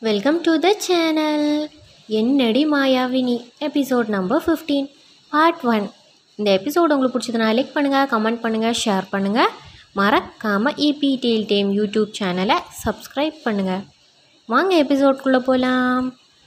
Welcome to the channel Ennadi Mayavini episode number fifteen part one இந்த episode உங்களுக்கு பிடிச்சதுனா like பண்ணுங்கள் கமெண்ட் பண்ணுங்கள் ஷேர் பண்ணுங்கள் மறக்காமல் இபி டெயில் டேம் யூடியூப் சேனலை சப்ஸ்கிரைப் பண்ணுங்கள் வாங்க எபிசோட்குள்ளே போகலாம்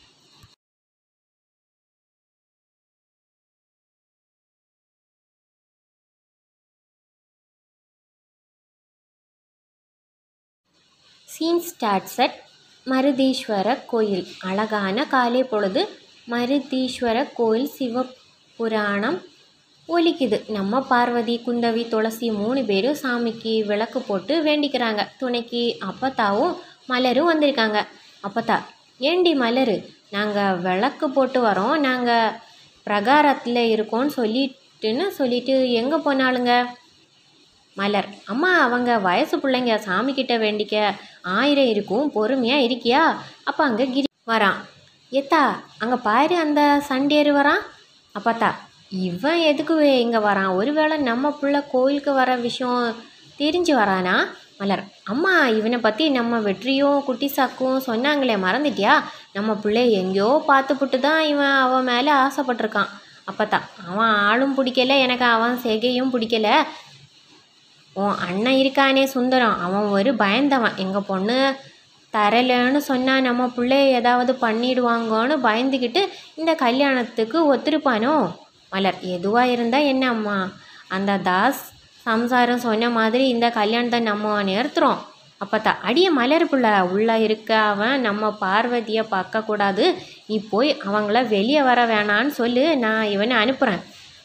சீன் ஸ்டார்ட்ஸ் அட் மருதீஸ்வர கோயில் அழகான காலை பொழுது மருதீஸ்வர கோயில் சிவபுராணம் ஒலிக்குது நம்ம பார்வதி குந்தவி துளசி மூணு பேரும் சாமிக்கு விளக்கு போட்டு வேண்டிக்கிறாங்க துணைக்கு அப்பத்தாவும் மலரும் வந்திருக்காங்க அப்பத்தா ஏண்டி மலரு நாங்கள் விளக்கு போட்டு வரோம் நாங்கள் பிரகாரத்தில் இருக்கோம்னு சொல்லிட்டுன்னு சொல்லிட்டு எங்கே போனாலுங்க மலர் அம்மா அவங்க வயசு பிள்ளைங்க சாமி கிட்ட வேண்டிக்க ஆயிரம் இருக்கும் பொறுமையாக இருக்கியா அப்போ அங்கே கிரி வரான் எத்தா அங்கே பாரு அந்த சண்டேரு வரான் அப்பத்தா இவன் எதுக்கு இங்கே வரான் ஒருவேளை நம்ம புள்ள கோயிலுக்கு வர விஷயம் தெரிஞ்சு வரானா மலர் அம்மா இவனை பற்றி நம்ம வெற்றியும் குட்டி சாக்கும் சொன்னாங்களே மறந்துட்டியா நம்ம பிள்ளை எங்கேயோ பார்த்துப்புட்டு தான் இவன் அவன் மேலே ஆசைப்பட்டிருக்கான் அப்பத்தா அவன் ஆளும் பிடிக்கல எனக்கு அவன் செய்கையும் பிடிக்கல உன் அண்ணன் இருக்கானே சுந்தரம் அவன் ஒரு பயந்தவன் எங்கள் பொண்ணு தரலைன்னு சொன்னால் நம்ம பிள்ளைய ஏதாவது பண்ணிடுவாங்கன்னு பயந்துக்கிட்டு இந்த கல்யாணத்துக்கு ஒத்துருப்பானோ மலர் எதுவாக இருந்தால் என்ன அம்மா அந்த தாஸ் சம்சாரம் சொன்ன மாதிரி இந்த கல்யாணத்தை நம்ம நிறுத்துறோம் அப்பத்தா அடிய மலர் பிள்ளை உள்ளே இருக்க அவன் நம்ம பார்வதியை பார்க்கக்கூடாது நீ போய் அவங்கள வெளியே வர வேணான்னு சொல்லு நான் இவனை அனுப்புகிறேன்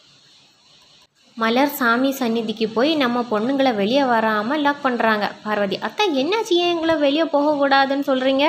மலர் சாமி சந்நிதிக்கு போய் நம்ம பொண்ணுங்களை வெளியே வராமல் லாக் பண்ணுறாங்க பார்வதி அத்தா என்னாச்சு ஏன் எங்களை வெளியே போகக்கூடாதுன்னு சொல்கிறீங்க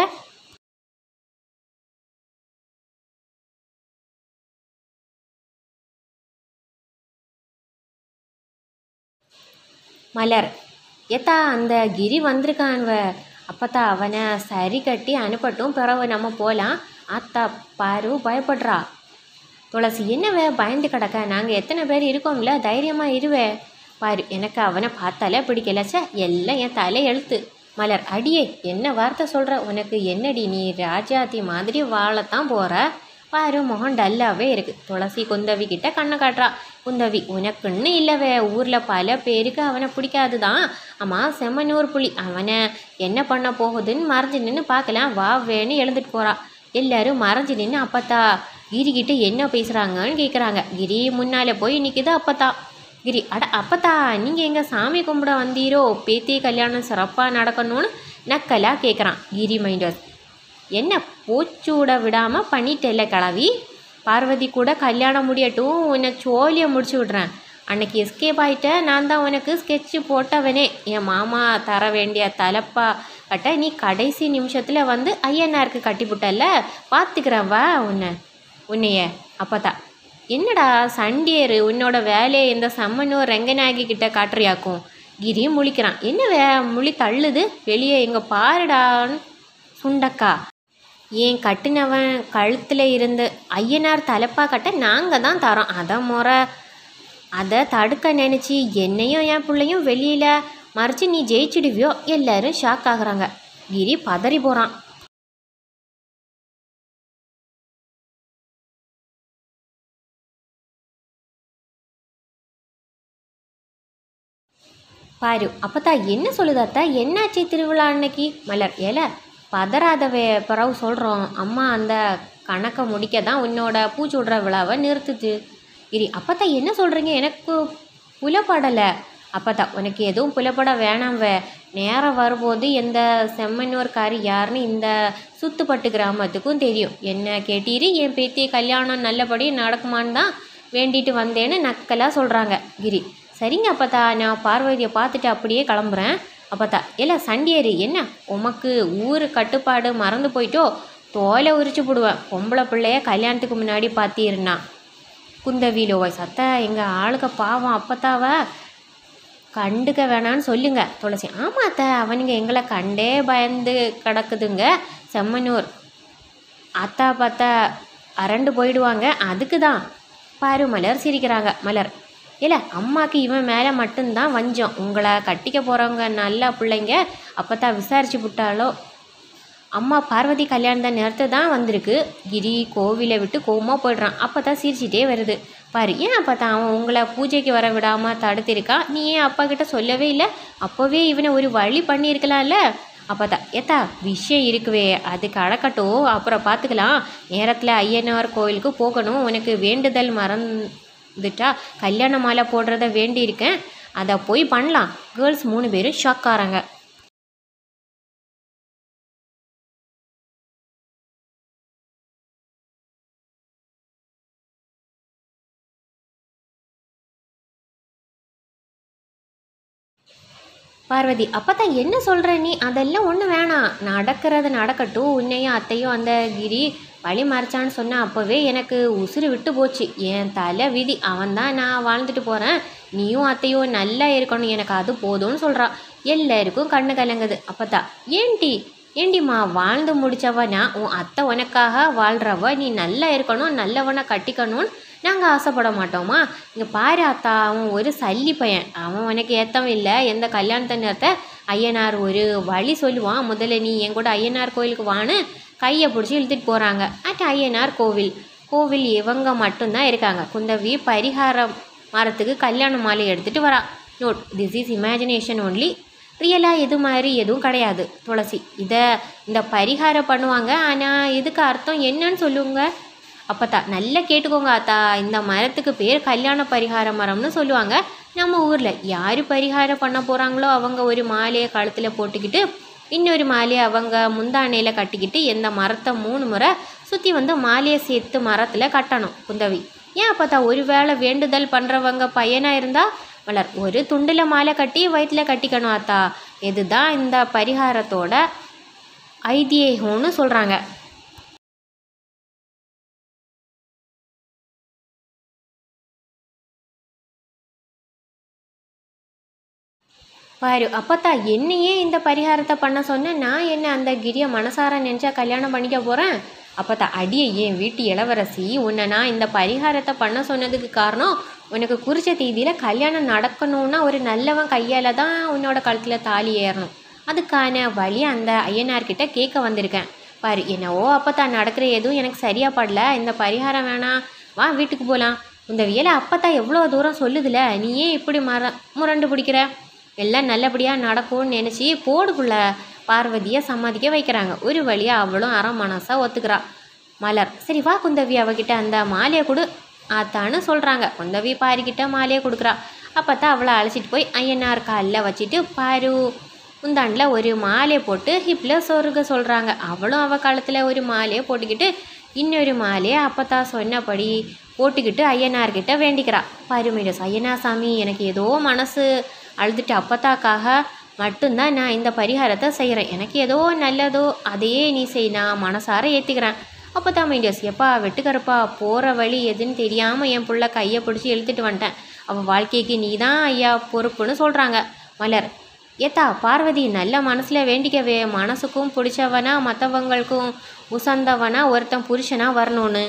மலர் ஏத்தா அந்த கிரி வந்திருக்கான்வ அப்பத்தா அவனை சரி கட்டி அனுப்பட்டும் பிறகு நம்ம போகலாம் அத்தா பாரு பயப்படுறா துளசி என்னவே பயந்து கிடக்க நாங்கள் எத்தனை பேர் இருக்கோம்ல தைரியமாக இருவே பாரு எனக்கு அவனை பார்த்தாலே பிடிக்கல சே எல்லாம் என் தலை எழுத்து மலர் அடியே என்ன வார்த்தை சொல்கிற உனக்கு என்னடி நீ ராஜாத்தி மாதிரி வாழத்தான் போகிற பாரு முகம் டல்லாவே இருக்கு துளசி குந்தவி கிட்ட கண்ணை காட்டுறா குந்தவி உனக்குன்னு இல்லவே ஊரில் பல பேருக்கு அவனை பிடிக்காது தான் ஆமாம் செம்மனூர் புலி அவனை என்ன பண்ண போகுதுன்னு மறைஞ்சு நின்று பார்க்கலாம் வா வேன்னு எழுந்துட்டு போகிறா எல்லாரும் மறைஞ்சு நின்று அப்பத்தா கிரிக்கிட்ட என்ன பேசுகிறாங்கன்னு கேட்குறாங்க கிரி முன்னால் போய் நிற்குது அப்பத்தா கிரி அட அப்பத்தா நீங்கள் எங்கள் சாமி கும்பிட வந்தீரோ பேத்தி கல்யாணம் சிறப்பாக நடக்கணும்னு நக்கலாக கேட்குறான் கிரி மைண்டர்ஸ் என்ன பூச்சூட விடாமல் பண்ணிட்டேல்ல கிளவி பார்வதி கூட கல்யாணம் முடியட்டும் உன்னை சோழியை முடிச்சு விட்றேன் அன்னைக்கு எஸ்கேப் ஆகிட்ட நான் தான் உனக்கு ஸ்கெட்சு போட்டவனே என் மாமா தர வேண்டிய தலப்பா கட்ட நீ கடைசி நிமிஷத்தில் வந்து ஐயனாருக்கு கட்டிப்புட்டல்ல பார்த்துக்கிறேன் வா உன்னை உன்னைய அப்போதான் என்னடா சண்டியரு உன்னோட வேலையை இந்த சம்மனூர் ரெங்கநாயகி கிட்ட காட்டுறியாக்கும் கிரி முழிக்கிறான் என்ன வே முழி தள்ளுது வெளியே எங்கே பாருடான்னு சுண்டக்கா ஏன் கட்டினவன் கழுத்தில் இருந்து ஐயனார் தலைப்பா கட்ட நாங்கள் தான் தரோம் அதை முறை அதை தடுக்க நினச்சி என்னையும் என் பிள்ளையும் வெளியில் மறைச்சி நீ ஜெயிச்சிடுவியோ எல்லாரும் ஷாக் ஆகுறாங்க கிரி பதறி போகிறான் பாரு அப்பத்தா என்ன சொல்லுது அத்தா என்னாச்சு திருவிழா அன்னைக்கு மலர் ஏல பதறாதவே பிறகு சொல்கிறோம் அம்மா அந்த கணக்கை முடிக்க தான் உன்னோட பூச்சி விடுற விழாவை நிறுத்துது இரி அப்பத்தா என்ன சொல்கிறீங்க எனக்கு புலப்படலை அப்பத்தா உனக்கு எதுவும் புலப்பட வேணாம்வே நேரம் வரும்போது எந்த செம்மனூர்காரி யாருன்னு இந்த சுத்துப்பட்டு கிராமத்துக்கும் தெரியும் என்ன கேட்டீரு என் பேத்தி கல்யாணம் நல்லபடி நடக்குமான்னு தான் வேண்டிட்டு வந்தேன்னு நக்கலாக சொல்கிறாங்க கிரி சரிங்க அப்பத்தா நான் பார்வதியை பார்த்துட்டு அப்படியே கிளம்புறேன் அப்பத்தா இல்லை சண்டியரு என்ன உமக்கு ஊர் கட்டுப்பாடு மறந்து போயிட்டோ தோலை உரிச்சு போடுவேன் பொம்பளை பிள்ளைய கல்யாணத்துக்கு முன்னாடி பார்த்தீருன்னா குந்தவிலோ வாய்ஸ் அத்தை எங்கள் ஆளுக பாவம் அப்பத்தாவ கண்டுக்க வேணான்னு சொல்லுங்க துளசி ஆமாம் அத்தை அவனுங்க எங்களை கண்டே பயந்து கிடக்குதுங்க செம்மனூர் அத்தா பார்த்தா அரண்டு போயிடுவாங்க அதுக்கு தான் பாரு மலர் சிரிக்கிறாங்க மலர் இல்லை அம்மாக்கு இவன் மேலே மட்டும்தான் வஞ்சம் உங்களை கட்டிக்க போகிறவங்க நல்ல பிள்ளைங்க அப்போ தான் விசாரிச்சு விட்டாலோ அம்மா பார்வதி கல்யாணத்த நேரத்தை தான் வந்திருக்கு கிரி கோவிலை விட்டு கோவமாக போயிடுறான் அப்போ தான் சிரிச்சிட்டே வருது பாரு ஏன் அப்போ தான் அவன் உங்களை பூஜைக்கு வர விடாமல் தடுத்திருக்கான் நீ ஏன் அப்பா கிட்ட சொல்லவே இல்லை அப்போவே இவனை ஒரு வழி பண்ணியிருக்கலாம்ல அப்போ தான் ஏத்தா விஷயம் இருக்குவே அதுக்கு அடக்கட்டும் அப்புறம் பார்த்துக்கலாம் நேரத்தில் ஐயனார் கோயிலுக்கு போகணும் உனக்கு வேண்டுதல் மறந்துட்டா கல்யாண மாலை போடுறத வேண்டியிருக்கேன் அதை போய் பண்ணலாம் கேர்ள்ஸ் மூணு பேரும் ஷாக் ஆகிறாங்க பார்வதி அப்பதான் என்ன சொல்கிற நீ அதெல்லாம் ஒன்றும் வேணாம் நடக்கிறது நடக்கட்டும் உன்னையும் அத்தையும் அந்த கிரி வழி மறைச்சான்னு சொன்ன அப்போவே எனக்கு உசுறு விட்டு போச்சு என் தலை விதி அவன் தான் நான் வாழ்ந்துட்டு போகிறேன் நீயும் அத்தையும் நல்லா இருக்கணும் எனக்கு அது போதும்னு சொல்கிறான் எல்லாருக்கும் கண்ணு கலங்குது அப்பதான் ஏன்டி ஏண்டிம்மா வாழ்ந்து முடிச்சவனா உன் அத்தை உனக்காக வாழ்கிறவ நீ நல்லா இருக்கணும் நல்லவனை கட்டிக்கணும்னு நாங்கள் ஆசைப்பட மாட்டோமா இங்கே பாரு அத்தா அவன் ஒரு சல்லி பையன் அவன் உனக்கு ஏத்தவன் இல்லை எந்த கல்யாணத்தை நேரத்தை ஐயனார் ஒரு வழி சொல்லுவான் முதல்ல நீ என் கூட ஐயனார் கோயிலுக்கு வான்னு கையை பிடிச்சி இழுத்துட்டு போகிறாங்க அட் ஐயனார் கோவில் கோவில் இவங்க மட்டும்தான் இருக்காங்க குந்தவி பரிகாரம் மரத்துக்கு கல்யாண மாலை எடுத்துகிட்டு வரா note this is imagination only ரியலாக எது மாதிரி எதுவும் கிடையாது துளசி இதை இந்த பரிகாரம் பண்ணுவாங்க ஆனால் இதுக்கு அர்த்தம் என்னன்னு சொல்லுங்க அப்பத்தா நல்லா கேட்டுக்கோங்க அத்தா இந்த மரத்துக்கு பேர் கல்யாண பரிகார மரம்னு சொல்லுவாங்க நம்ம ஊரில் யார் பரிகாரம் பண்ண போகிறாங்களோ அவங்க ஒரு மாலையை கழுத்தில் போட்டுக்கிட்டு இன்னொரு மாலையை அவங்க முந்தானையில் கட்டிக்கிட்டு எந்த மரத்தை மூணு முறை சுற்றி வந்து மாலையை சேர்த்து மரத்தில் கட்டணும் குந்தவி ஏன் அப்பத்தா ஒரு வேளை வேண்டுதல் பண்ணுறவங்க பையனாக இருந்தால் வளர் ஒரு துண்டில் மாலை கட்டி வயிற்றில் கட்டிக்கணும் அத்தா இதுதான் இந்த பரிகாரத்தோட ஐதீகம்னு சொல்கிறாங்க பாரு அப்பத்தா என்னையே இந்த பரிகாரத்தை பண்ண சொன்ன நான் என்ன அந்த கிரியை மனசார நினச்சா கல்யாணம் பண்ணிக்க போகிறேன் அப்பத்தா அடியே என் வீட்டு இளவரசி உன்னை நான் இந்த பரிகாரத்தை பண்ண சொன்னதுக்கு காரணம் உனக்கு குறிச்ச தேதியில் கல்யாணம் நடக்கணும்னா ஒரு நல்லவன் கையால் தான் உன்னோட கழுத்தில் தாலி ஏறணும் அதுக்கான வழி அந்த ஐயனார்கிட்ட கேட்க வந்திருக்கேன் பாரு என்னவோ அப்பத்தா நடக்கிற எதுவும் எனக்கு சரியாக படல இந்த பரிகாரம் வேணாம் வா வீட்டுக்கு போகலாம் இந்த வியலை அப்பத்தா எவ்வளோ தூரம் சொல்லுதுல நீ ஏன் இப்படி மர முரண்டு பிடிக்கிற எல்லாம் நல்லபடியாக நடக்கும்னு நினச்சி போடுக்குள்ள பார்வதியை சம்மதிக்க வைக்கிறாங்க ஒரு வழியாக அவளும் அரை மனசாக ஒத்துக்கிறா மலர் சரி வா குந்தவி அவகிட்ட அந்த மாலையை கொடு ஆத்தான்னு சொல்கிறாங்க குந்தவி பாரிக்கிட்ட மாலையை கொடுக்குறா அப்போ தான் அவளை அழைச்சிட்டு போய் ஐயனார் காலில் வச்சுட்டு பாரு முந்தாண்டில் ஒரு மாலையை போட்டு ஹிப்பில் சொருக சொல்கிறாங்க அவளும் அவள் காலத்தில் ஒரு மாலையை போட்டுக்கிட்டு இன்னொரு மாலையை அப்பத்தா சொன்னபடி போட்டுக்கிட்டு ஐயனார்கிட்ட வேண்டிக்கிறா பருமிடஸ் ஐயனா சாமி எனக்கு ஏதோ மனசு அழுதுட்டு அப்பத்தாக்காக மட்டும்தான் நான் இந்த பரிகாரத்தை செய்கிறேன் எனக்கு ஏதோ நல்லதோ அதையே நீ செய் நான் மனசார ஏற்றுக்கிறேன் அப்போ தான் மைண்டியஸ் எப்பா வெட்டுக்கருப்பா போகிற வழி எதுன்னு தெரியாமல் என் புள்ள கையை பிடிச்சி இழுத்துட்டு வந்துட்டேன் அவள் வாழ்க்கைக்கு நீ தான் ஐயா பொறுப்புன்னு சொல்கிறாங்க மலர் ஏத்தா பார்வதி நல்ல மனசில் வேண்டிக்கவே மனசுக்கும் பிடிச்சவனா மற்றவங்களுக்கும் உசந்தவனா ஒருத்தன் புருஷனா வரணும்னு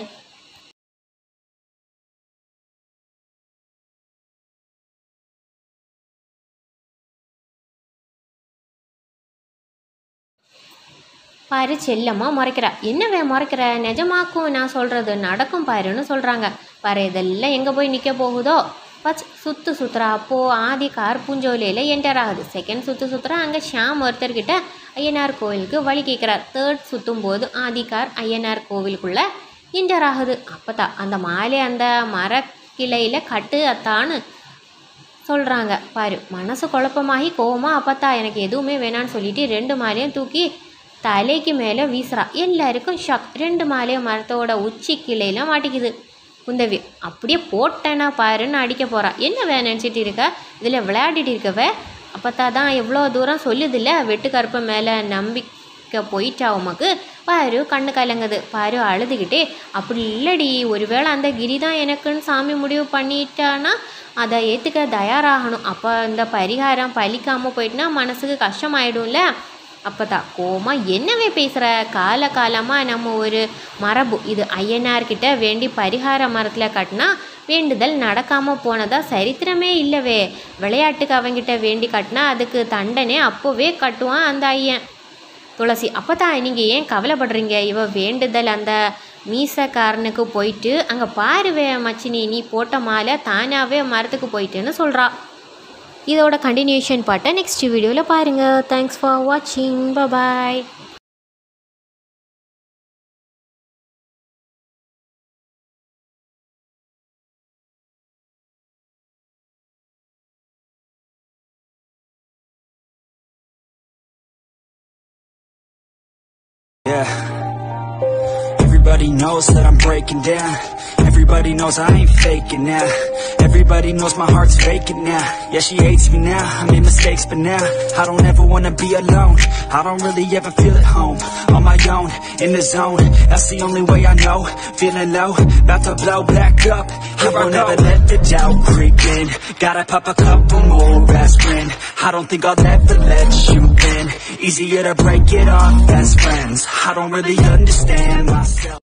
பாரு செல்லம்மா முறைக்கிறா என்னவே முறைக்கிற நிஜமாக்கும் நான் சொல்கிறது நடக்கும் பாருன்னு சொல்கிறாங்க பாரு இதெல்லாம் எங்கே போய் நிற்க போகுதோ பச் சுற்று சுற்றுறா அப்போது ஆதி கார் பூஞ்சோலியில் என்டர் ஆகுது செகண்ட் சுற்று சுற்றுறா அங்கே ஷாம் ஒருத்தர்கிட்ட ஐயனார் கோவிலுக்கு வழி கேட்குறார் தேர்ட் சுற்றும் போது ஆதி கார் ஐயனார் கோவிலுக்குள்ளே என்டர் ஆகுது அப்போ தான் அந்த மாலை அந்த மரக்கிளையில் கட்டு அத்தான்னு சொல்கிறாங்க பாரு மனசு குழப்பமாகி கோவமா அப்பத்தா எனக்கு எதுவுமே வேணான்னு சொல்லிட்டு ரெண்டு மாலையும் தூக்கி தலைக்கு மேலே வீசுறா எல்லாருக்கும் ஷாக் ரெண்டு மாலையும் மரத்தோட உச்சி கிளையில மாட்டிக்குது குந்தவி அப்படியே போட்டேனா பாருன்னு அடிக்க போறா என்ன வே நினச்சிட்டு இருக்க இதில் விளையாடிட்டு இருக்கவ அப்பத்தா தான் எவ்வளோ தூரம் சொல்லுதில்ல வெட்டுக்கருப்பு மேலே நம்பிக்கை போயிட்டா உமக்கு பாரு கண்ணு கலங்குது பாரு அழுதுகிட்டே அப்படி இல்லடி ஒருவேளை அந்த கிரி தான் எனக்குன்னு சாமி முடிவு பண்ணிட்டானா அதை ஏற்றுக்க தயாராகணும் அப்போ இந்த பரிகாரம் பலிக்காமல் போயிட்டுனா மனசுக்கு கஷ்டமாயிடும்ல அப்போ தான் கோமா என்னவே பேசுகிற கால காலமாக நம்ம ஒரு மரபு இது ஐயனார்கிட்ட வேண்டி பரிகார மரத்தில் கட்டினா வேண்டுதல் நடக்காமல் போனதா சரித்திரமே இல்லவே விளையாட்டுக்கு அவங்கிட்ட வேண்டி கட்டினா அதுக்கு தண்டனை அப்போவே கட்டுவான் அந்த ஐயன் துளசி அப்போ தான் நீங்கள் ஏன் கவலைப்படுறீங்க இவ வேண்டுதல் அந்த மீசக்காரனுக்கு போயிட்டு அங்கே பாருவே மச்சினி நீ போட்ட மாலை தானாகவே மரத்துக்கு போயிட்டுன்னு சொல்கிறா இதோட கண்டினியூஷன் பாட்டை நெக்ஸ்ட் வீடியோவில் பாருங்கள் தேங்க்ஸ் ஃபார் வாட்சிங் பாய் Yeah. Everybody knows that I'm breaking down. Everybody knows I ain't faking now. Everybody knows my heart's vacant now. Yeah, she hates me now. I made mistakes, but now I don't ever wanna be alone. I don't really ever feel at home. On my own, in the zone. That's the only way I know. Feeling low, about to blow back up. I won't ever let the doubt creep in. Gotta pop a couple more aspirin. I don't think I'll ever let you in. Easier to break it off best friends. I don't really understand myself.